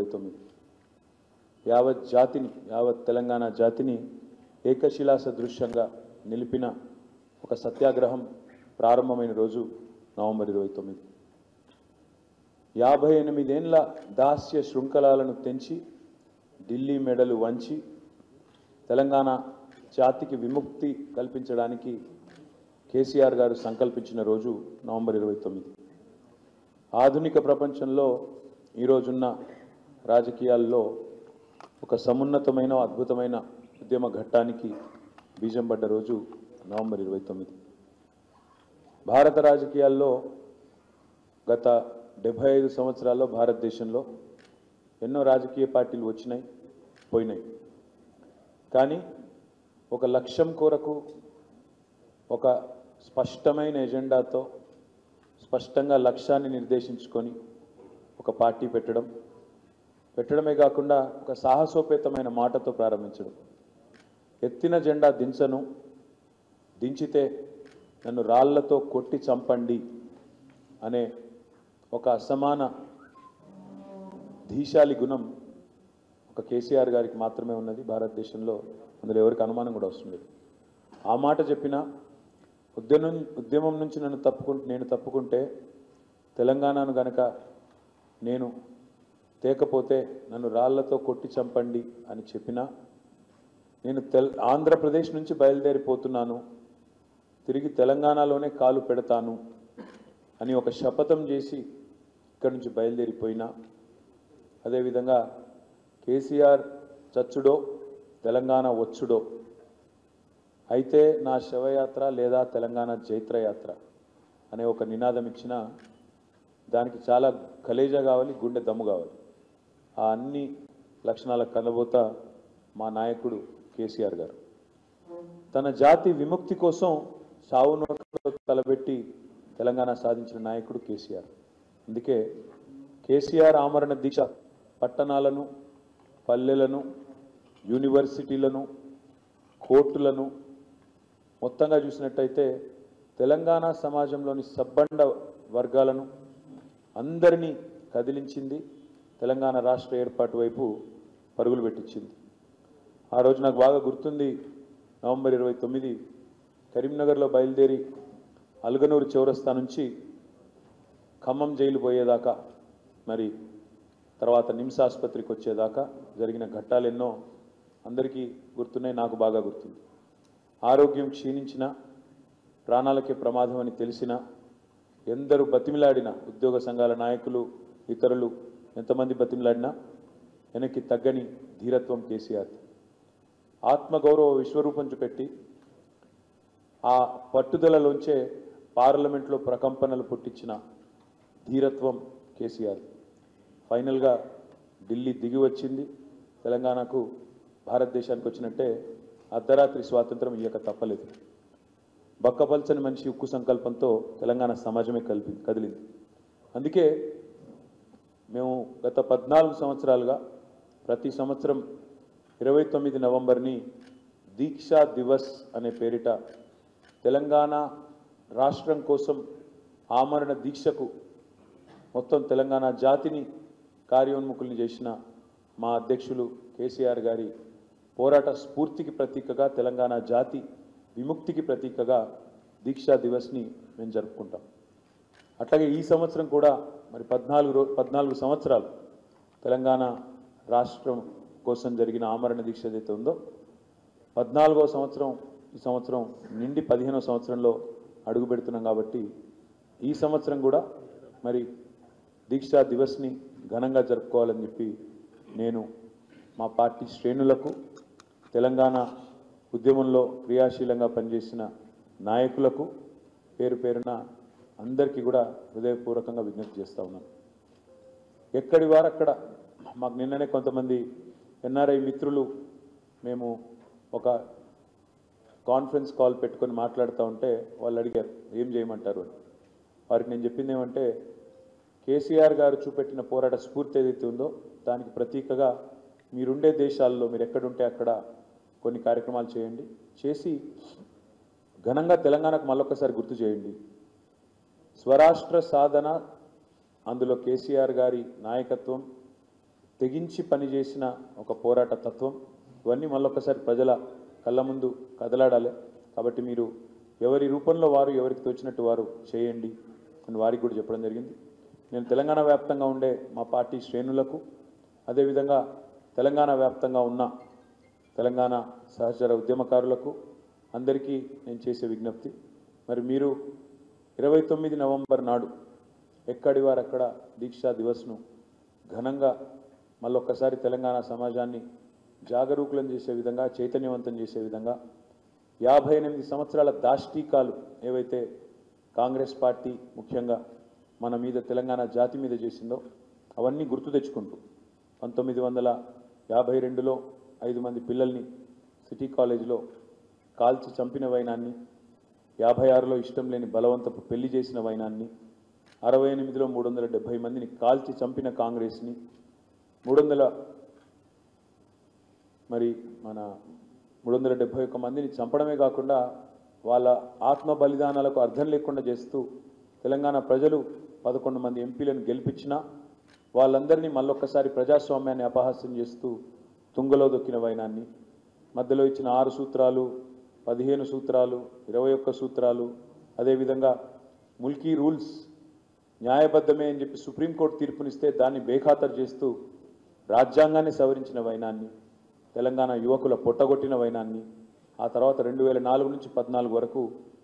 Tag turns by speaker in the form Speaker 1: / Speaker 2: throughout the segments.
Speaker 1: తొమ్మిది యావత్ జాతిని యావత్ తెలంగాణ జాతిని ఏకశిలా సదృశ్యంగా నిలిపిన ఒక సత్యాగ్రహం ప్రారంభమైన రోజు నవంబర్ ఇరవై తొమ్మిది యాభై ఎనిమిదేండ్ల దాస్య శృంఖలాలను తెంచి ఢిల్లీ మెడలు వంచి తెలంగాణ జాతికి విముక్తి కల్పించడానికి కేసీఆర్ గారు సంకల్పించిన రోజు నవంబర్ ఇరవై తొమ్మిది ఆధునిక ప్రపంచంలో ఈరోజున్న రాజకీయాల్లో ఒక సమున్నతమైన అద్భుతమైన ఉద్యమ ఘట్టానికి బీజం పడ్డ రోజు నవంబర్ ఇరవై తొమ్మిది భారత రాజకీయాల్లో గత డెబ్బై ఐదు సంవత్సరాల్లో భారతదేశంలో ఎన్నో రాజకీయ పార్టీలు వచ్చినాయి పోయినాయి కానీ ఒక లక్ష్యం కొరకు ఒక స్పష్టమైన ఎజెండాతో స్పష్టంగా లక్ష్యాన్ని నిర్దేశించుకొని ఒక పార్టీ పెట్టడం పెట్టడమే కాకుండా ఒక సాహసోపేతమైన మాటతో ప్రారంభించడం ఎత్తిన జెండా దించను దించితే నన్ను రాళ్లతో కొట్టి చంపండి అనే ఒక అసమాన ధీశాలి గుణం ఒక కేసీఆర్ గారికి మాత్రమే ఉన్నది భారతదేశంలో అందులో ఎవరికి అనుమానం కూడా వస్తుంది ఆ మాట చెప్పిన ఉద్యమం ఉద్యమం నుంచి నన్ను తప్పుకు నేను తప్పుకుంటే తెలంగాణను గనక నేను తేకపోతే నన్ను రాళ్లతో కొట్టి చంపండి అని చెప్పినా నేను తెల్ ఆంధ్రప్రదేశ్ నుంచి బయలుదేరిపోతున్నాను తిరిగి తెలంగాణలోనే కాలు పెడతాను అని ఒక శపథం చేసి ఇక్కడి నుంచి బయలుదేరిపోయినా అదేవిధంగా కేసీఆర్ చచ్చుడో తెలంగాణ వచ్చుడో అయితే నా శవయాత్ర లేదా తెలంగాణ జైత్రయాత్ర అనే ఒక నినాదం ఇచ్చిన దానికి చాలా కలేజా కావాలి గుండె దమ్ము కావాలి ఆ అన్ని లక్షణాల కలబోత మా నాయకుడు కేసీఆర్ గారు తన జాతి విముక్తి కోసం సావు నోట్లో తలబెట్టి తెలంగాణ సాధించిన నాయకుడు కేసీఆర్ అందుకే కేసీఆర్ ఆమరణ దీక్ష పట్టణాలను పల్లెలను యూనివర్సిటీలను కోర్టులను మొత్తంగా చూసినట్టయితే తెలంగాణ సమాజంలోని సబ్బండ వర్గాలను అందరినీ కదిలించింది తెలంగాణ రాష్ట్ర ఏర్పాటు వైపు పరుగులు పెట్టించింది ఆ రోజు నాకు బాగా గుర్తుంది నవంబర్ ఇరవై తొమ్మిది కరీంనగర్లో బయలుదేరి అల్గనూరు చౌరస్తా నుంచి ఖమ్మం జైలు పోయేదాకా మరి తర్వాత నిమ్స్ ఆసుపత్రికి వచ్చేదాకా జరిగిన ఘట్టాలు ఎన్నో అందరికీ గుర్తున్నాయి నాకు బాగా గుర్తుంది ఆరోగ్యం క్షీణించిన ప్రాణాలకే ప్రమాదం అని తెలిసిన ఎందరు బతిమిలాడిన ఉద్యోగ సంఘాల నాయకులు ఇతరులు ఎంతమంది బతిమిలాడినా వెనక్కి తగ్గని ధీరత్వం కేసీఆర్ ఆత్మగౌరవ విశ్వరూపం చూపెట్టి ఆ పట్టుదలలోంచే పార్లమెంట్లో ప్రకంపనలు పుట్టించిన ధీరత్వం కేసీఆర్ ఫైనల్గా ఢిల్లీ దిగి వచ్చింది తెలంగాణకు భారతదేశానికి వచ్చినట్టే అర్ధరాత్రి స్వాతంత్రం ఇయ్యక తప్పలేదు బక్కపల్చని మనిషి ఉక్కు సంకల్పంతో తెలంగాణ సమాజమే కలిపి కదిలింది అందుకే మేము గత పద్నాలుగు సంవత్సరాలుగా ప్రతి సంవత్సరం ఇరవై తొమ్మిది నవంబర్ని దీక్షా దివస్ అనే పేరిట తెలంగాణ రాష్ట్రం కోసం ఆమరణ దీక్షకు మొత్తం తెలంగాణ జాతిని కార్యోన్ముఖుల్ని చేసిన మా అధ్యక్షులు కేసీఆర్ గారి పోరాట స్ఫూర్తికి ప్రతీకగా తెలంగాణ జాతి విముక్తికి ప్రతీకగా దీక్షా దివస్ని మేము జరుపుకుంటాం అట్లాగే ఈ సంవత్సరం కూడా మరి పద్నాలుగు రో పద్నాలుగు సంవత్సరాలు తెలంగాణ రాష్ట్రం కోసం జరిగిన ఆమరణ దీక్ష ఏదైతే ఉందో పద్నాలుగో సంవత్సరం ఈ సంవత్సరం నిండి పదిహేనో సంవత్సరంలో అడుగు పెడుతున్నాం కాబట్టి ఈ సంవత్సరం కూడా మరి దీక్షా దివస్ని ఘనంగా జరుపుకోవాలని చెప్పి నేను మా పార్టీ శ్రేణులకు తెలంగాణ ఉద్యమంలో క్రియాశీలంగా పనిచేసిన నాయకులకు పేరు పేరున అందరికీ కూడా హృదయపూర్వకంగా విజ్ఞప్తి చేస్తూ ఉన్నాను ఎక్కడి వారు అక్కడ మాకు నిన్ననే కొంతమంది ఎన్ఆర్ఐ మిత్రులు మేము ఒక కాన్ఫరెన్స్ కాల్ పెట్టుకొని మాట్లాడుతూ ఉంటే వాళ్ళు అడిగారు ఏం చేయమంటారు అని వారికి నేను చెప్పింది ఏమంటే కేసీఆర్ గారు చూపెట్టిన పోరాట స్ఫూర్తి ఏదైతే ఉందో దానికి ప్రతీకగా మీరుండే దేశాల్లో మీరు ఎక్కడుంటే అక్కడ కొన్ని కార్యక్రమాలు చేయండి చేసి ఘనంగా తెలంగాణకు మళ్ళొక్కసారి గుర్తు చేయండి స్వరాష్ట్ర సాధన అందులో కేసీఆర్ గారి నాయకత్వం తెగించి పనిచేసిన ఒక పోరాట తత్వం ఇవన్నీ మళ్ళొక్కసారి ప్రజల కళ్ళ ముందు కదలాడాలి కాబట్టి మీరు ఎవరి రూపంలో వారు ఎవరికి తోచినట్టు వారు చేయండి అని వారికి కూడా చెప్పడం జరిగింది నేను తెలంగాణ వ్యాప్తంగా ఉండే మా పార్టీ శ్రేణులకు అదేవిధంగా తెలంగాణ వ్యాప్తంగా ఉన్న తెలంగాణ సహచర ఉద్యమకారులకు అందరికీ నేను చేసే విజ్ఞప్తి మరి మీరు ఇరవై తొమ్మిది నవంబర్ నాడు ఎక్కడి వారు అక్కడ దీక్షా దివస్ను ఘనంగా మళ్ళొక్కసారి తెలంగాణ సమాజాన్ని జాగరూకులను చేసే విధంగా చైతన్యవంతం చేసే విధంగా యాభై ఎనిమిది సంవత్సరాల దాష్టీకాలు ఏవైతే కాంగ్రెస్ పార్టీ ముఖ్యంగా మన మీద తెలంగాణ జాతి మీద చేసిందో అవన్నీ గుర్తు తెచ్చుకుంటూ పంతొమ్మిది వందల యాభై రెండులో ఐదు మంది పిల్లల్ని సిటీ కాలేజీలో కాల్చి చంపిన వైనాన్ని యాభై ఆరులో ఇష్టం లేని బలవంతపు పెళ్లి చేసిన వైనాన్ని అరవై ఎనిమిదిలో మూడు వందల డెబ్భై మందిని కాల్చి చంపిన కాంగ్రెస్ని మూడు వందల మరి మన మూడు వందల డెబ్భై ఒక్క మందిని చంపడమే కాకుండా వాళ్ళ ఆత్మ బలిదానాలకు అర్థం లేకుండా చేస్తూ తెలంగాణ ప్రజలు పదకొండు మంది ఎంపీలను గెలిపించినా వాళ్ళందరినీ మళ్ళొక్కసారి ప్రజాస్వామ్యాన్ని అపహాస్యం చేస్తూ తుంగలో దొక్కిన వైనాన్ని మధ్యలో ఇచ్చిన ఆరు సూత్రాలు పదిహేను సూత్రాలు ఇరవై ఒక్క సూత్రాలు అదేవిధంగా ముల్కీ రూల్స్ న్యాయబద్ధమే అని చెప్పి సుప్రీంకోర్టు తీర్పునిస్తే దాన్ని బేఖాతరు చేస్తూ రాజ్యాంగాన్ని సవరించిన వైనాన్ని తెలంగాణ యువకుల పొట్టగొట్టిన వైనాన్ని ఆ తర్వాత రెండు వేల నాలుగు నుంచి పద్నాలుగు వరకు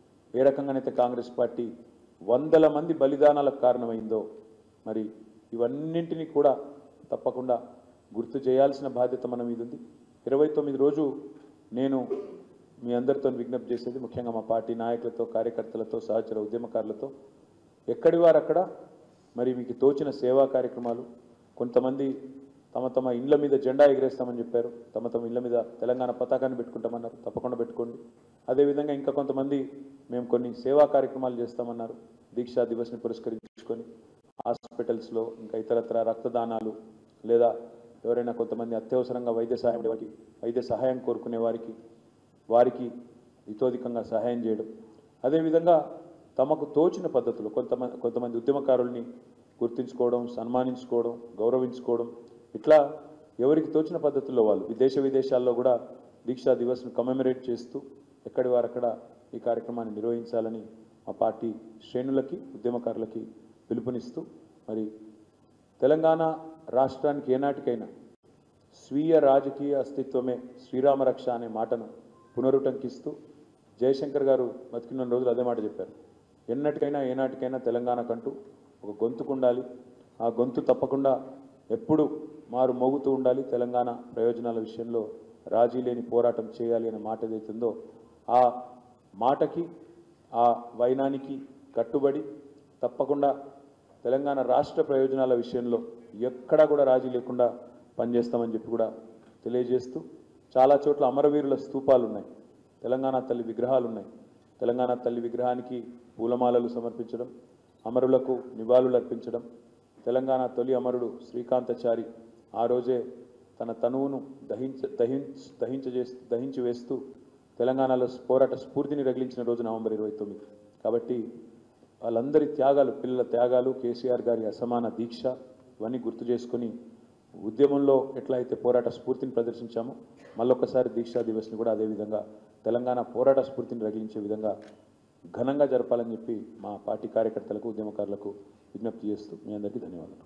Speaker 1: ఏ రకంగానైతే కాంగ్రెస్ పార్టీ వందల మంది బలిదానాలకు కారణమైందో మరి ఇవన్నింటినీ కూడా తప్పకుండా గుర్తు చేయాల్సిన బాధ్యత మన మీద ఉంది ఇరవై తొమ్మిది రోజు నేను మీ అందరితో విజ్ఞప్తి చేసేది ముఖ్యంగా మా పార్టీ నాయకులతో కార్యకర్తలతో సహచర ఉద్యమకారులతో ఎక్కడి వారు అక్కడ మరి మీకు తోచిన సేవా కార్యక్రమాలు కొంతమంది తమ తమ ఇండ్ల మీద జెండా ఎగరేస్తామని చెప్పారు తమ తమ ఇళ్ల మీద తెలంగాణ పతాకాన్ని పెట్టుకుంటామన్నారు తప్పకుండా పెట్టుకోండి అదేవిధంగా ఇంకా కొంతమంది మేము కొన్ని సేవా కార్యక్రమాలు చేస్తామన్నారు దీక్షా దివస్ని పురస్కరించుకొని హాస్పిటల్స్లో ఇంకా ఇతరత్ర రక్తదానాలు లేదా ఎవరైనా కొంతమంది అత్యవసరంగా వైద్య సహాయం వారికి వైద్య సహాయం కోరుకునే వారికి వారికి ఇతోధికంగా సహాయం చేయడం అదేవిధంగా తమకు తోచిన పద్ధతులు కొంతమంది కొంతమంది ఉద్యమకారుల్ని గుర్తించుకోవడం సన్మానించుకోవడం గౌరవించుకోవడం ఇట్లా ఎవరికి తోచిన పద్ధతుల్లో వాళ్ళు విదేశ విదేశాల్లో కూడా దీక్షా దివస్ను కమెమరేట్ చేస్తూ ఎక్కడి వారు అక్కడ ఈ కార్యక్రమాన్ని నిర్వహించాలని మా పార్టీ శ్రేణులకి ఉద్యమకారులకి పిలుపునిస్తూ మరి తెలంగాణ రాష్ట్రానికి ఏనాటికైనా స్వీయ రాజకీయ అస్తిత్వమే శ్రీరామ రక్ష అనే మాటను పునరుటంకిస్తూ జయశంకర్ గారు బతికిన రోజులు అదే మాట చెప్పారు ఎన్నటికైనా ఏనాటికైనా తెలంగాణకంటూ ఒక గొంతుకు ఉండాలి ఆ గొంతు తప్పకుండా ఎప్పుడు మారు మోగుతూ ఉండాలి తెలంగాణ ప్రయోజనాల విషయంలో రాజీ లేని పోరాటం చేయాలి అనే మాట ఏదైతుందో ఆ మాటకి ఆ వైనానికి కట్టుబడి తప్పకుండా తెలంగాణ రాష్ట్ర ప్రయోజనాల విషయంలో ఎక్కడా కూడా రాజీ లేకుండా పనిచేస్తామని చెప్పి కూడా తెలియజేస్తూ చాలా చోట్ల అమరవీరుల స్తూపాలు ఉన్నాయి తెలంగాణ తల్లి విగ్రహాలు ఉన్నాయి తెలంగాణ తల్లి విగ్రహానికి పూలమాలలు సమర్పించడం అమరులకు నివాళులు అర్పించడం తెలంగాణ తొలి అమరుడు శ్రీకాంతచారి ఆ రోజే తన తనువును దహించ దహించ దహించజే దహించి వేస్తూ తెలంగాణలో పోరాట స్ఫూర్తిని రగిలించిన రోజు నవంబర్ ఇరవై తొమ్మిది కాబట్టి వాళ్ళందరి త్యాగాలు పిల్లల త్యాగాలు కేసీఆర్ గారి అసమాన దీక్ష ఇవన్నీ గుర్తు చేసుకొని ఉద్యమంలో ఎట్లా అయితే పోరాట స్ఫూర్తిని ప్రదర్శించామో మళ్ళొకసారి దీక్షా దివస్ని కూడా అదేవిధంగా తెలంగాణ పోరాట స్ఫూర్తిని రగిలించే విధంగా ఘనంగా జరపాలని చెప్పి మా పార్టీ కార్యకర్తలకు ఉద్యమకారులకు విజ్ఞప్తి చేస్తూ మీ అందరికీ ధన్యవాదాలు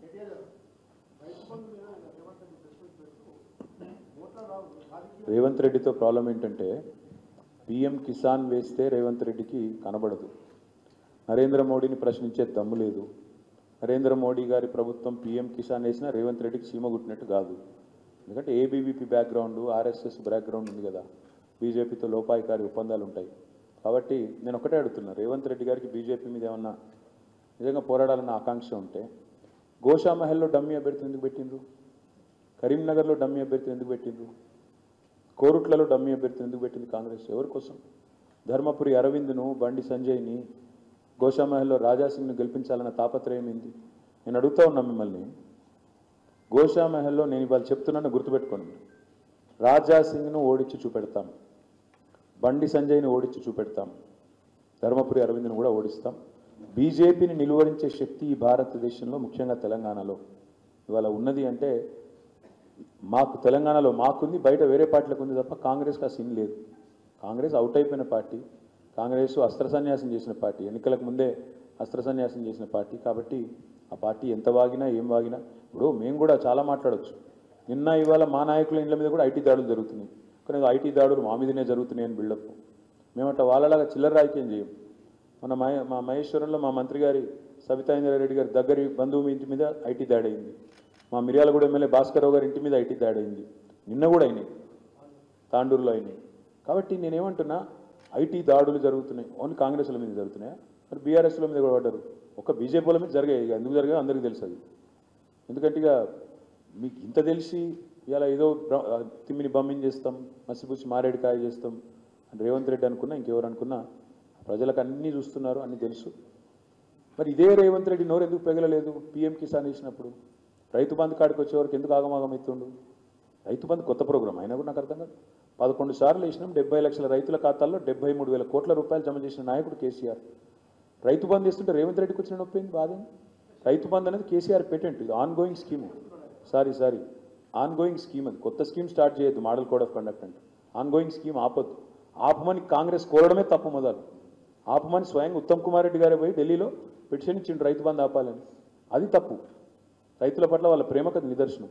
Speaker 1: రేవంత్ రెడ్డితో ప్రాబ్లం ఏంటంటే పిఎం కిసాన్ వేస్తే రేవంత్ రెడ్డికి కనబడదు నరేంద్ర మోడీని ప్రశ్నించే దమ్ము లేదు నరేంద్ర మోడీ గారి ప్రభుత్వం పిఎం కిసాన్ వేసినా రేవంత్ రెడ్డికి సీమ గుట్టినట్టు కాదు ఎందుకంటే ఏబీవీపీ బ్యాక్గ్రౌండ్ ఆర్ఎస్ఎస్ బ్యాక్గ్రౌండ్ ఉంది కదా బీజేపీతో లోపాయికారి ఒప్పందాలు ఉంటాయి కాబట్టి నేను ఒకటే అడుగుతున్నా రేవంత్ రెడ్డి గారికి బీజేపీ మీద ఏమన్నా నిజంగా పోరాడాలన్న ఆకాంక్ష ఉంటే గోషామహల్లో డమ్మీ అభ్యర్థిని ఎందుకు పెట్టిండ్రు కరీంనగర్లో డమ్మీ అభ్యర్థిని ఎందుకు పెట్టిండ్రు కోరుట్లలో డమ్మీ అభ్యర్థిని ఎందుకు పెట్టింది కాంగ్రెస్ ఎవరి కోసం ధర్మపురి అరవింద్ను బండి సంజయ్ని గోషామహల్లో రాజాసింగ్ను గెలిపించాలన్న తాపత్రయం ఏంది నేను అడుగుతా ఉన్నా మిమ్మల్ని గోషామహల్లో నేను ఇవాళ చెప్తున్నాను గుర్తుపెట్టుకోండి మీరు. రాజాసింగ్ను ఓడించి చూపెడతాం బండి సంజయ్ని ఓడించి చూపెడతాం ధర్మపురి అరవింద్ను కూడా ఓడిస్తాం బీజేపీని నిలువరించే శక్తి ఈ భారతదేశంలో ముఖ్యంగా తెలంగాణలో ఇవాళ ఉన్నది అంటే మాకు తెలంగాణలో మాకుంది బయట వేరే పార్టీలకు ఉంది తప్ప కాంగ్రెస్కి ఆ సీన్ లేదు కాంగ్రెస్ అవుట్ అయిపోయిన పార్టీ కాంగ్రెస్ అస్త్ర సన్యాసం చేసిన పార్టీ ఎన్నికలకు ముందే అస్త్ర సన్యాసం చేసిన పార్టీ కాబట్టి ఆ పార్టీ ఎంత వాగినా ఏం వాగినా ఇప్పుడు మేము కూడా చాలా మాట్లాడొచ్చు నిన్న ఇవాళ మా నాయకుల ఇళ్ళ మీద కూడా ఐటీ దాడులు జరుగుతున్నాయి కానీ ఐటీ దాడులు మా మీదనే జరుగుతున్నాయి అని బిల్డప్ మేము అట్లా వాళ్ళలాగా చిల్లర రాజకీయం చేయం మన మహే మా మహేశ్వరంలో మా మంత్రి గారి సబితా ఇంద్రారెడ్డి గారి దగ్గరి బంధువు ఇంటి మీద ఐటీ దాడి అయింది మా మిర్యాలగూడ ఎమ్మెల్యే భాస్కర్రావు గారి ఇంటి మీద ఐటీ దాడి అయింది నిన్న కూడా అయినాయి తాండూరులో అయినాయి కాబట్టి నేనేమంటున్నా ఐటీ దాడులు జరుగుతున్నాయి ఓన్లీ కాంగ్రెస్ల మీద జరుగుతున్నాయా మరి బీఆర్ఎస్ల మీద కూడా పడ్డారు ఒక బీజేపీల మీద జరిగాయి ఇక ఎందుకు జరిగాయో అందరికీ తెలుసు అది ఎందుకంటే ఇక మీకు ఇంత తెలిసి ఇలా ఏదో బ్ర- ఆ, తిమ్మిని బమ్మిని చేస్తాం మసిపుచ్చి మారేడుకాయ చేస్తాం అని రేవంత్ రెడ్డి అనుకున్నా ఇంకెవరు అనుకున్నా ప్రజలకు అన్నీ చూస్తున్నారు అన్నీ తెలుసు మరి ఇదే రేవంత్ రెడ్డి నోరు ఎందుకు పెగలలేదు పీఎం కిసాన్ వేసినప్పుడు రైతు బంధు కాడికి వచ్చేవరకు ఎందుకు ఆగమాగం అవుతుండు రైతు బంధు కొత్త ప్రోగ్రాం అయినా కూడా నాకు అర్థం కాదు పదకొండు సార్లు వేసినాం డెబ్బై లక్షల రైతుల ఖాతాల్లో డెబ్బై మూడు వేల కోట్ల రూపాయలు జమ చేసిన నాయకుడు కేసీఆర్ రైతు బంధు ఇస్తుంటే రేవంత్ రెడ్డికి వచ్చిన నొప్పి ఏంది బాధ ఏంది? రైతు బంధు అనేది కేసీఆర్ పేటెంట్ ఇది ongoing scheme sorry sorry ongoing scheme అది కొత్త స్కీమ్ స్టార్ట్ చేయొద్దు మోడల్ కోడ్ ఆఫ్ కండక్ట్ అంటే ఆన్ గోయింగ్ స్కీమ్ ఆపొద్దు ఆపమని కాంగ్రెస్ కోరడమే తప్పు మొదలు ఆపమని స్వయంగా ఉత్తమ్ కుమార్ రెడ్డి గారే పోయి ఢిల్లీలో పిటిషన్ ఇచ్చిండు రైతు బంధు ఆపాలని అది తప్పు రైతుల పట్ల వాళ్ళ ప్రేమకు అది నిదర్శనం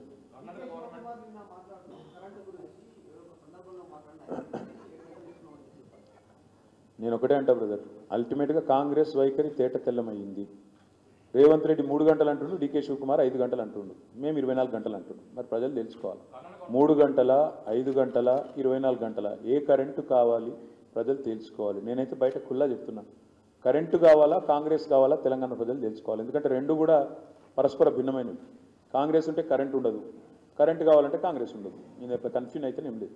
Speaker 1: నేను ఒకటే అంటా బ్రదర్ అల్టిమేట్గా కాంగ్రెస్ వైఖరి తేట తెల్లమయ్యింది రేవంత్ రెడ్డి మూడు గంటలు అంటుండు డీకే శివకుమార్ ఐదు గంటలు అంటుండు మేము ఇరవై నాలుగు గంటలు అంటుండు మరి ప్రజలు తెలుసుకోవాలి మూడు గంటల ఐదు గంటల ఇరవై నాలుగు గంటల ఏ కరెంటు కావాలి ప్రజలు తెలుసుకోవాలి నేనైతే బయట కుల్లా చెప్తున్నా కరెంటు కావాలా కాంగ్రెస్ కావాలా తెలంగాణ ప్రజలు తెలుసుకోవాలి ఎందుకంటే రెండు కూడా పరస్పర భిన్నమైనవి కాంగ్రెస్ ఉంటే కరెంట్ ఉండదు కరెంటు కావాలంటే కాంగ్రెస్ ఉండదు నేను ఎట్లా కన్ఫ్యూన్ అయితే ఏం లేదు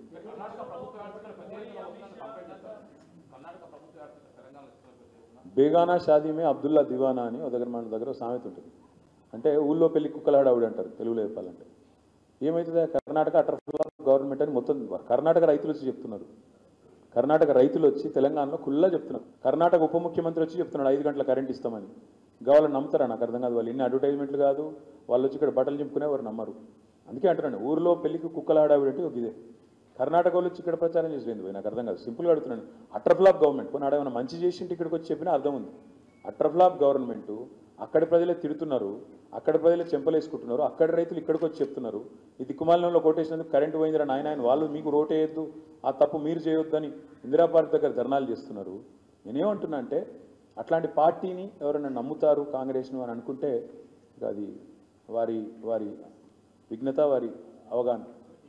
Speaker 1: బేగానా షాదీ మే అబ్దుల్లా దివానా అని ఒక దగ్గర మన దగ్గర ఒక సామెత ఉంటుంది అంటే ఊళ్ళో పెళ్లి కుక్కలాడావిడ అంటారు తెలుగులో చెప్పాలంటే ఏమవుతుంది కర్ణాటక అటర్ గవర్నమెంట్ అని మొత్తం కర్ణాటక రైతులు వచ్చి చెప్తున్నారు కర్ణాటక రైతులు వచ్చి తెలంగాణలో కుల్లా చెప్తున్నారు కర్ణాటక ఉప ముఖ్యమంత్రి వచ్చి చెప్తున్నాడు ఐదు గంటల కరెంట్ ఇస్తామని కావాలని నమ్ముతారా నాకు అర్థం కాదు వాళ్ళు ఇన్ని అడ్వర్టైజ్మెంట్లు కాదు వాళ్ళు వచ్చి ఇక్కడ బట్టలు చింపుకునే వారు నమ్మరు అందుకే అంటున్నాను ఊరిలో పెళ్లికి కుక్కలాడావిడంటే ఒక ఇదే కర్ణాటక వాళ్ళు వచ్చి ఇక్కడ ప్రచారం చేసేది పోయి నాకు అర్థం కాదు సింపుల్గా అడుగుతున్నాను అట్రఫ్లాప్ గవర్నమెంట్ కొన్ని ఆడేమైనా మంచి చేసింటే ఇక్కడికి వచ్చి చెప్పినా అర్థం ఉంది అట్రఫ్లాప్ గవర్నమెంట్ అక్కడి ప్రజలే తిడుతున్నారు అక్కడ ప్రజలే చెంపలేసుకుంటున్నారు అక్కడి రైతులు ఇక్కడికి వచ్చి చెప్తున్నారు ఈ దిక్కుమాలంలో కొట్టేసినందుకు కరెంటు పోయిందిరా నాయన ఆయన వాళ్ళు మీకు రోటేయొద్దు ఆ తప్పు మీరు చేయొద్దని ఇందిరా పార్క్ దగ్గర ధర్నాలు చేస్తున్నారు నేనేమంటున్నా అంటే అట్లాంటి పార్టీని ఎవరైనా నమ్ముతారు కాంగ్రెస్ను అని అనుకుంటే ఇక అది వారి వారి విఘ్నత వారి అవగాహన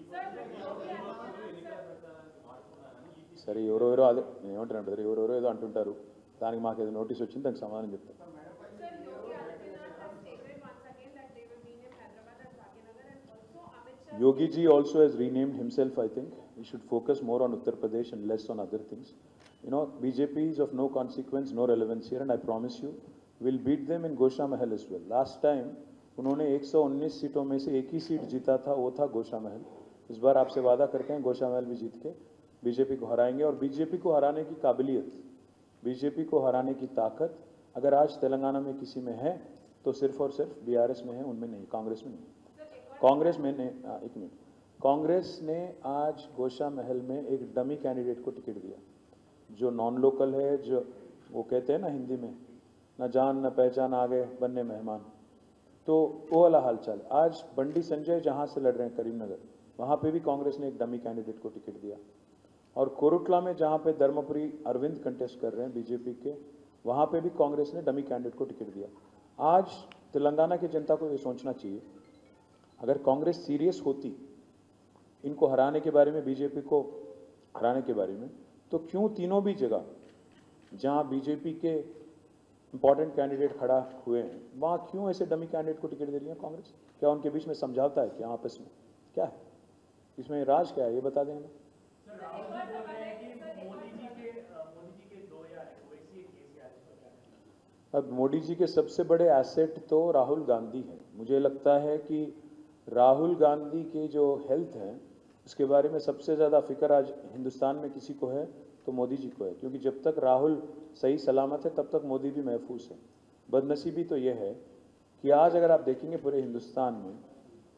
Speaker 1: సరే ఎవరెవరో అదే నేను ఏమంటున్నాను బ్రదర్ ఎవరెవరో ఏదో అంటుంటారు దానికి మాకు ఏదో నోటీస్ వచ్చింది దానికి సమాధానం చెప్తాను
Speaker 2: Sir, Yogi Adityanath has stated once again that they will rename Hyderabad as Bhagyanagar and also Amit Shah.
Speaker 1: Yogi ji also has renamed himself, I think. He should focus more on Uttar Pradesh and less on other things. You know, BJP is of no consequence, no relevance here, and I promise you, we'll beat them in Gosha Mahal as well. Last time, उन्होंने 119 सीटों में से एक ही seat जीता था, वो था गोशा महल. इस बार आपसे वादा करते हैं गोशा महल भी जीत के बीजेपी को हराएंगे और बीजेपी को हराने की काबिलियत बीजेपी को हराने की ताकत अगर आज तेलंगाना में किसी में है तो सिर्फ और सिर्फ बीआरएस में है उनमें नहीं कांग्रेस में नहीं कांग्रेस में ने हाँ, एक मिनट कांग्रेस ने आज गोशा महल में एक डमी कैंडिडेट को टिकट दिया जो नॉन लोकल है जो वो कहते हैं ना हिंदी में न जान न पहचान आ गए बनने मेहमान तो वो वाला हालचाल आज बंडी संजय जहां से लड़ रहे हैं करीमनगर वहां पे भी कांग्रेस ने एक डमी कैंडिडेट को टिकट दिया और कोरुटला में जहां पे धर्मपुरी अरविंद कंटेस्ट कर रहे हैं बीजेपी के वहां पे भी कांग्रेस ने डमी कैंडिडेट को टिकट दिया आज तेलंगाना की जनता को ये सोचना चाहिए अगर कांग्रेस सीरियस होती इनको हराने के बारे में बीजेपी को हराने के बारे में तो क्यों तीनों भी जगह जहां बीजेपी के इंपॉर्टेंट कैंडिडेट खड़ा हुए हैं वहां क्यों ऐसे डमी कैंडिडेट को टिकट दे रही है कांग्रेस क्या उनके बीच में समझौता है क्या आपस में क्या है इसमें राज क्या है ये बता दें हमें
Speaker 3: सर राहुल बोल रहे हैं कि मोदी जी के अ, मोदी जी के दो यार है वैसी एक केस यार इसका क्या है
Speaker 1: अब मोदी जी के सबसे बड़े एसेट तो राहुल गांधी हैं मुझे लगता है कि राहुल गांधी के जो हेल्थ है उसके बारे में सबसे ज़्यादा फिक्र आज हिंदुस्तान में किसी को है तो मोदी जी को है क्योंकि जब तक राहुल सही सलामत है तब तक मोदी भी महफूज है बदनसीबी तो यह है कि आज अगर आप देखेंगे पूरे हिंदुस्तान में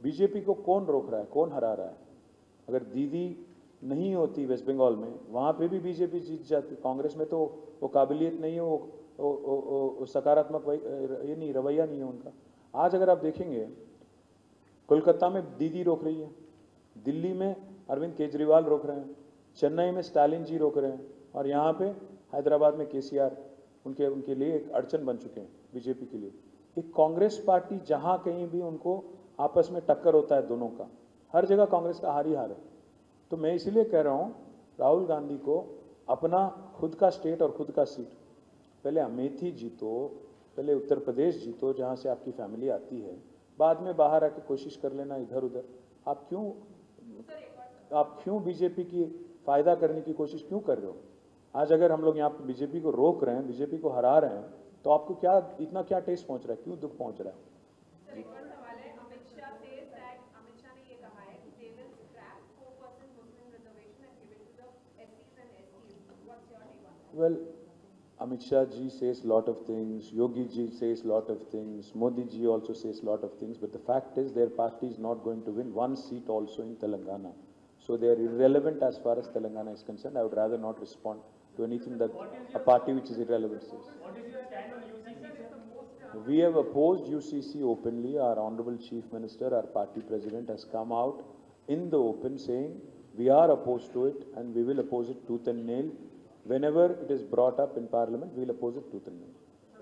Speaker 1: बीजेपी को कौन रोक रहा है कौन हरा रहा है अगर दीदी नहीं होती वेस्ट बंगाल में वहाँ पे भी बीजेपी जीत जाती कांग्रेस में तो वो काबिलियत नहीं है वो, वो, वो, वो, वो सकारात्मक वही- ये नहीं रवैया नहीं है उनका आज अगर आप देखेंगे कोलकाता में दीदी रोक रही है दिल्ली में अरविंद केजरीवाल रोक रहे हैं चेन्नई में स्टालिन जी रोक रहे हैं और यहाँ पे हैदराबाद में केसीआर उनके उनके लिए एक अड़चन बन चुके हैं बीजेपी के लिए एक कांग्रेस पार्टी जहाँ कहीं भी उनको आपस में टक्कर होता है दोनों का हर जगह कांग्रेस का हार ही हार है तो मैं इसीलिए कह रहा हूँ राहुल गांधी को अपना खुद का स्टेट और खुद का सीट पहले अमेठी जीतो पहले उत्तर प्रदेश जीतो जहाँ से आपकी फैमिली आती है बाद में बाहर आके कोशिश कर लेना इधर उधर आप क्यों आप क्यों बीजेपी की फायदा करने की कोशिश क्यों कर रहे हो आज अगर हम लोग यहाँ पे बीजेपी को रोक रहे हैं बीजेपी को हरा रहे हैं तो आपको क्या इतना क्या टेस्ट पहुंच रहा है क्यों दुख पहुंच रहा है
Speaker 2: सर एक और सवाल है अमित शाह says that अमित शाह ने ये कहा है कि they will scrap 4% Muslim reservation and give it to the SCs and STs. What's your take on that?
Speaker 1: Well, Amit Shah ji says lot of things, Yogi ji says lot of things, Modi ji also says lot of things, but the fact is their party is not going to win one seat also in Telangana. So they are irrelevant as far as Telangana is concerned. I would rather not respond to anything that a party which is irrelevant says.
Speaker 3: What is your stand on UCC? sir?
Speaker 1: We have opposed UCC openly. Our Honorable Chief Minister, our party president has come out in the open saying we are opposed to it and we will oppose it tooth and nail. Whenever it is brought up in parliament, we will oppose it tooth and nail.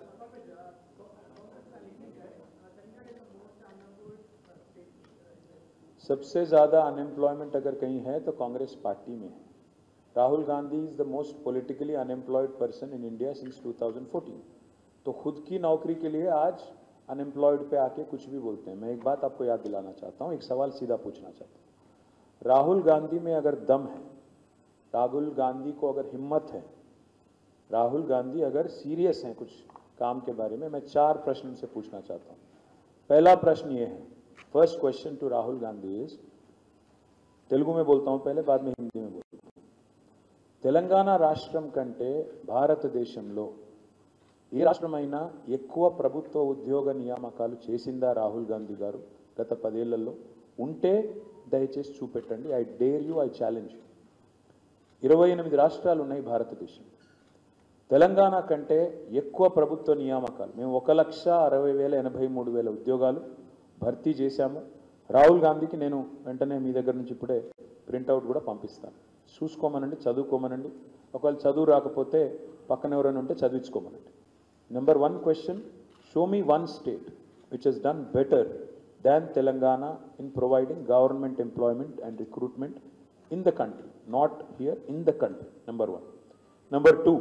Speaker 1: सबसे ज्यादा unemployment अगर कहीं है तो कांग्रेस पार्टी में है Rahul Gandhi is the most politically unemployed person in India since 2014 तो खुद की नौकरी के लिए आज अनएम्प्लॉयड पे आके कुछ भी बोलते हैं मैं एक बात आपको याद दिलाना चाहता हूँ एक सवाल सीधा पूछना चाहता हूँ राहुल गांधी में अगर दम है राहुल गांधी को अगर हिम्मत है राहुल गांधी अगर सीरियस हैं कुछ काम के बारे में मैं चार प्रश्न उनसे पूछना चाहता हूँ पहला प्रश्न ये है first question to Rahul Gandhi is Telugu में बोलता हूँ पहले बाद में हिंदी में बोलता हूँ తెలంగాణ రాష్ట్రం కంటే భారతదేశంలో ఏ రాష్ట్రమైనా ఎక్కువ ప్రభుత్వ ఉద్యోగ నియామకాలు చేసిందా రాహుల్ గాంధీ గారు గత పదేళ్లలో ఉంటే దయచేసి చూపెట్టండి I dare you I challenge ఇరవై ఎనిమిది రాష్ట్రాలు ఉన్నాయి భారతదేశం తెలంగాణ కంటే ఎక్కువ ప్రభుత్వ నియామకాలు మేము ఒక లక్ష అరవై వేల ఎనభై మూడు వేల ఉద్యోగాలు భర్తీ చేశాము రాహుల్ గాంధీకి నేను వెంటనే మీ దగ్గర నుంచి ఇప్పుడే ప్రింట్అవుట్ కూడా పంపిస్తాను చూసుకోమనండి చదువుకోమనండి ఒకవేళ చదువు రాకపోతే పక్కన ఎవరైనా ఉంటే చదివించుకోమనండి number one question show me one state which has done better than Telangana in providing government employment and recruitment in the country not here in the country number one number two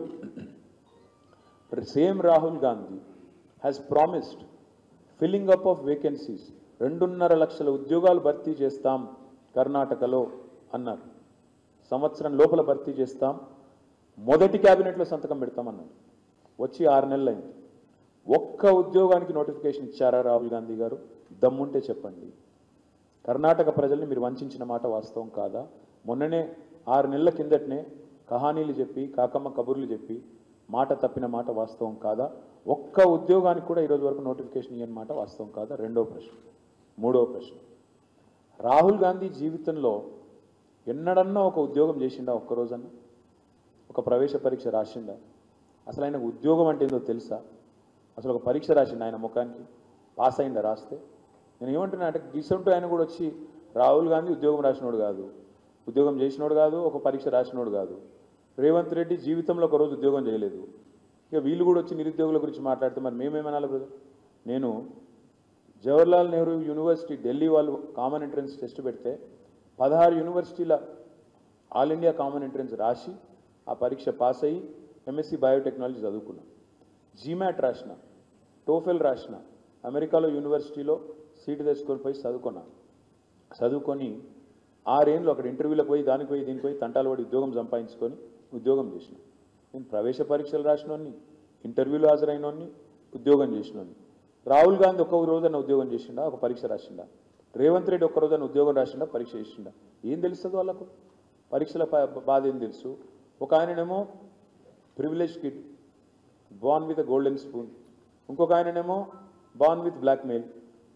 Speaker 1: same Rahul Gandhi has promised filling up of vacancies రెండున్నర లక్షల ఉద్యోగాలు భర్తీ చేస్తాం కర్ణాటకలో అన్నారు సంవత్సరం లోపల భర్తీ చేస్తాం మొదటి క్యాబినెట్లో సంతకం పెడతామన్నారు వచ్చి ఆరు నెలలు అయింది ఒక్క ఉద్యోగానికి నోటిఫికేషన్ ఇచ్చారా రాహుల్ గాంధీ గారు దమ్ముంటే చెప్పండి కర్ణాటక ప్రజల్ని మీరు వంచిన మాట వాస్తవం కాదా మొన్ననే ఆరు నెలల కిందటనే కహానీలు చెప్పి కాకమ్మ కబుర్లు చెప్పి మాట తప్పిన మాట వాస్తవం కాదా ఒక్క ఉద్యోగానికి కూడా ఈరోజు వరకు నోటిఫికేషన్ ఇవ్వని మాట వాస్తవం కాదా రెండో ప్రశ్న మూడో ప్రశ్న రాహుల్ గాంధీ జీవితంలో ఎన్నడన్నా ఒక ఉద్యోగం చేసిండా ఒక్క రోజన్నా ఒక ప్రవేశ పరీక్ష రాసిండా అసలు ఆయనకు ఉద్యోగం అంటే ఏందో తెలుసా అసలు ఒక పరీక్ష రాసిండు ఆయన ముఖానికి పాస్ అయిందా రాస్తే నేను ఏమంటున్నా అంటే రీసెంట్ ఆయన కూడా వచ్చి రాహుల్ గాంధీ ఉద్యోగం రాసినోడు కాదు ఉద్యోగం చేసినోడు కాదు ఒక పరీక్ష రాసినోడు కాదు రేవంత్ రెడ్డి జీవితంలో ఒక రోజు ఉద్యోగం చేయలేదు ఇక వీళ్ళు కూడా వచ్చి నిరుద్యోగుల గురించి మాట్లాడితే మరి మేమేమనాలి బ్రదర్ నేను జవహర్లాల్ నెహ్రూ యూనివర్సిటీ ఢిల్లీ వాళ్ళు కామన్ ఎంట్రన్స్ టెస్ట్ పెడితే పదహారు యూనివర్సిటీల ఆల్ ఇండియా కామన్ ఎంట్రన్స్ రాసి ఆ పరీక్ష పాస్ అయ్యి ఎంఎస్సి బయోటెక్నాలజీ చదువుకున్నా జీమాట్ రాసిన టోఫెల్ రాసిన అమెరికాలో యూనివర్సిటీలో సీటు తెచ్చుకొని పోయి చదువుకున్నా చదువుకొని ఆరేళ్ళు అక్కడ ఇంటర్వ్యూలకు పోయి దానికి పోయి దీనికి పోయి తంటాలు పడి ఉద్యోగం సంపాదించుకొని ఉద్యోగం చేసిన నేను ప్రవేశ పరీక్షలు రాసినోన్ని ఇంటర్వ్యూలు హాజరైనోన్ని ఉద్యోగం చేసినోన్ని రాహుల్ గాంధీ ఒక్క రోజున ఉద్యోగం చేసిండా ఒక పరీక్ష రాసిండా రేవంత్ రెడ్డి ఒక్క రోజున ఉద్యోగం రాసిండా పరీక్ష చేసిండా ఏం తెలుస్తుంది వాళ్ళకు పరీక్షల ప- బాధ ఏం తెలుసు ఒక ఆయననేమో privilege kid born with golden spoon ఇంకొక ఆయననేమో బాన్ విత్ బ్లాక్ మెయిల్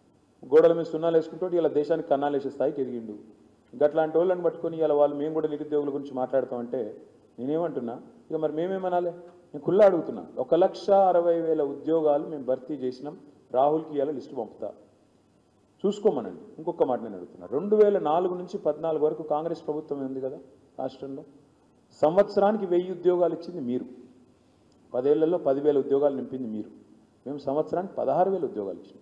Speaker 1: గోడల మీద సున్నాలు వేసుకుంటూ ఇలా దేశానికి కన్నాలు వేసే స్థాయికి ఎదిగిండు గట్లాంటి వాళ్ళని పట్టుకొని ఇలా వాళ్ళు మేము కూడా నిరుద్యోగుల గురించి మాట్లాడతామంటే నేనేమంటున్నా ఇక మరి మేమేమనాలి నేను కుల్లా అడుగుతున్నా ఒక లక్ష అరవై వేల ఉద్యోగాలు మేము భర్తీ చేసినాం రాహుల్కి ఇవాళ లిస్టు పంపుతా చూసుకోమనండి ఇంకొక మాట నేను అడుగుతున్నా రెండు వేల నాలుగు నుంచి పద్నాలుగు వరకు కాంగ్రెస్ ప్రభుత్వం ఉంది కదా రాష్ట్రంలో సంవత్సరానికి వెయ్యి ఉద్యోగాలు ఇచ్చింది మీరు పదేళ్లలో పదివేల ఉద్యోగాలు నింపింది మీరు మేము సంవత్సరానికి పదహారు వేల ఉద్యోగాలు ఇచ్చినాం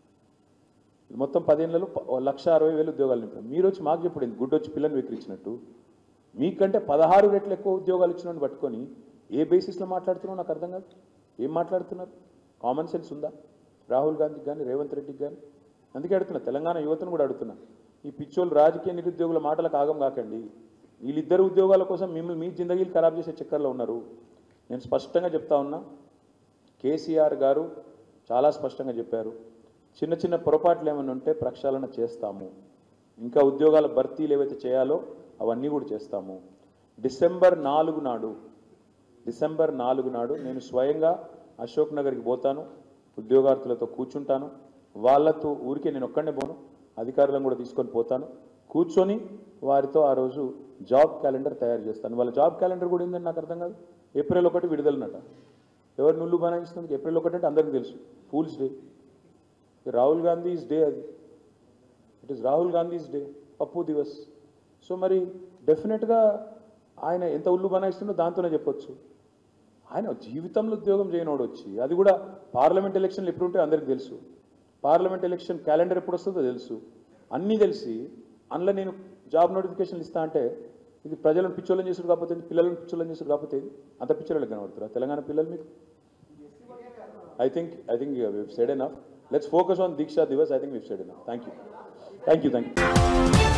Speaker 1: మొత్తం పదేళ్లలో ప- ఓ లక్ష అరవై వేల ఉద్యోగాలు నింపాం మీరు వచ్చి మాకు చెప్పుడు గుడ్డు వచ్చి పిల్లని విక్రించినట్టు మీకంటే పదహారు రెట్లు ఎక్కువ ఉద్యోగాలు ఇచ్చినట్టు పట్టుకొని ఏ బేసిస్లో మాట్లాడుతున్నావు నాకు అర్థం కాదు ఏం మాట్లాడుతున్నారు కామన్ సెన్స్ ఉందా రాహుల్ గాంధీకి కానీ రేవంత్ రెడ్డికి కానీ అందుకే అడుగుతున్నా తెలంగాణ యువతను కూడా అడుగుతున్నా ఈ పిచ్చోళ్ళు రాజకీయ నిరుద్యోగుల మాటలకు ఆగం కాకండి వీళ్ళిద్దరు ఉద్యోగాల కోసం మిమ్మల్ని మీ జిందగీలు ఖరాబ్ చేసే చక్కర్లో ఉన్నారు నేను స్పష్టంగా చెప్తా ఉన్నా కేసీఆర్ గారు చాలా స్పష్టంగా చెప్పారు చిన్న చిన్న పొరపాట్లు ఏమైనా ఉంటే ప్రక్షాళన చేస్తాము ఇంకా ఉద్యోగాల భర్తీలు ఏవైతే చేయాలో అవన్నీ కూడా చేస్తాము డిసెంబర్ నాలుగు నాడు డిసెంబర్ నాలుగు నాడు నేను స్వయంగా అశోక్ నగర్కి పోతాను ఉద్యోగార్థులతో కూర్చుంటాను వాళ్ళతో ఊరికే నేను ఒక్కడనే పోను అధికారులను కూడా తీసుకొని పోతాను కూర్చొని వారితో ఆ రోజు జాబ్ క్యాలెండర్ తయారు చేస్తాను వాళ్ళ జాబ్ క్యాలెండర్ కూడా ఏందని నాకు అర్థం కాదు ఏప్రిల్ ఒకటి విడుదలనట ఎవరు నుల్లు బనాయిస్తుంది ఏప్రిల్ ఒకటి అంటే అందరికీ తెలుసు fools day Rahul Gandhi's day అది it is Rahul Gandhi's day Pappu దివస్ సో మరి డెఫినెట్గా ఆయన ఎంత ఉల్లు బనాయిస్తుందో దాంతోనే చెప్పొచ్చు ఆయన జీవితంలో ఉద్యోగం చేయనోడు వచ్చి అది కూడా పార్లమెంట్ ఎలక్షన్లు ఎప్పుడు ఉంటే అందరికీ తెలుసు పార్లమెంట్ ఎలక్షన్ క్యాలెండర్ ఎప్పుడు వస్తుందో తెలుసు అన్నీ తెలిసి అందులో నేను జాబ్ నోటిఫికేషన్లు ఇస్తా అంటే ఇది ప్రజలను పిచ్చోళ్ళని చేసుడు కాకపోతే ఏంది? పిల్లలను పిచ్చోళ్ళని చేసుడు కాకపోతే ఏంది? అంత పిచ్చోళ్ళకి కనబడుతున్నారు తెలంగాణ పిల్లలు మీకు I think, I think uh, we've said enough. Let's focus on Diksha Divas. I think we've said enough. Thank you. Thank you, thank you.